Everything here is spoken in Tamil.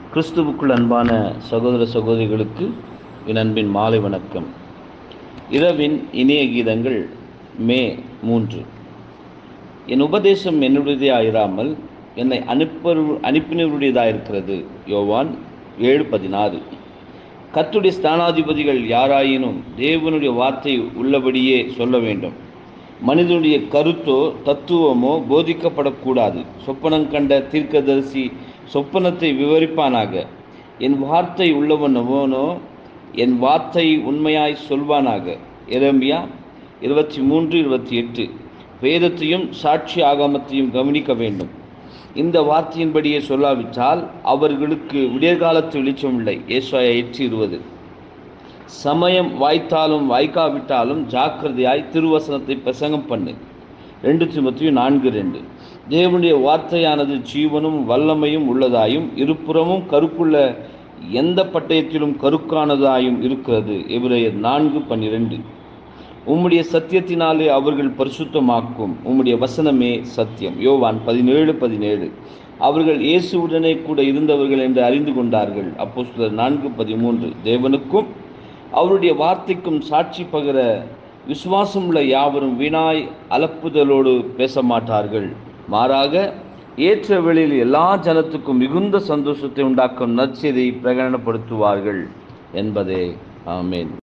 கிறிஸ்துவுக்குள் அன்பான சகோதர சகோதரிகளுக்கு என் அன்பின் மாலை வணக்கம் இரவின் இனிய கீதங்கள் மே மூன்று என் உபதேசம் என்னுடையதாயிராமல் என்னை அனுப்ப அனுப்பினருடையதாயிருக்கிறது யோவான் ஏழு பதினாறு கத்துடைய ஸ்தானாதிபதிகள் யாராயினும் தேவனுடைய வார்த்தை உள்ளபடியே சொல்ல வேண்டும் மனிதனுடைய கருத்தோ தத்துவமோ போதிக்கப்படக்கூடாது சொப்பனம் கண்ட தீர்க்கதரிசி சொப்பனத்தை விவரிப்பானாக என் வார்த்தை உள்ளவனவனோ என் வார்த்தை உண்மையாய் சொல்வானாக எரம்பியா இருபத்தி மூன்று இருபத்தி எட்டு வேதத்தையும் சாட்சி ஆகாமத்தையும் கவனிக்க வேண்டும் இந்த வார்த்தையின்படியே சொல்லாவிட்டால் அவர்களுக்கு விடியற்காலத்து வெளிச்சம் இல்லை ஏசாயா எட்டு இருபது சமயம் வாய்த்தாலும் வாய்க்காவிட்டாலும் ஜாக்கிரதையாய் திருவசனத்தை பிரசங்கம் பண்ணு ரெண்டு திமுத்தையும் நான்கு ரெண்டு தேவனுடைய வார்த்தையானது ஜீவனும் வல்லமையும் உள்ளதாயும் இருபுறமும் கருக்குள்ள எந்த பட்டயத்திலும் கருக்கானதாயும் இருக்கிறது எபிரேயர் நான்கு பன்னிரெண்டு உம்முடைய சத்தியத்தினாலே அவர்கள் பரிசுத்தமாக்கும் உம்முடைய வசனமே சத்தியம் யோவான் பதினேழு பதினேழு அவர்கள் இயேசுவுடனே கூட இருந்தவர்கள் என்று அறிந்து கொண்டார்கள் அப்போ சிலர் நான்கு பதிமூன்று தேவனுக்கும் அவருடைய வார்த்தைக்கும் சாட்சி பகிர விசுவாசமுள்ள யாவரும் வீணாய் அலப்புதலோடு பேச மாட்டார்கள் மாறாக ஏற்ற வேளையில் எல்லா ஜனத்துக்கும் மிகுந்த சந்தோஷத்தை உண்டாக்கும் நற்செய்தியை பிரகடனப்படுத்துவார்கள் என்பதே ஆமேன்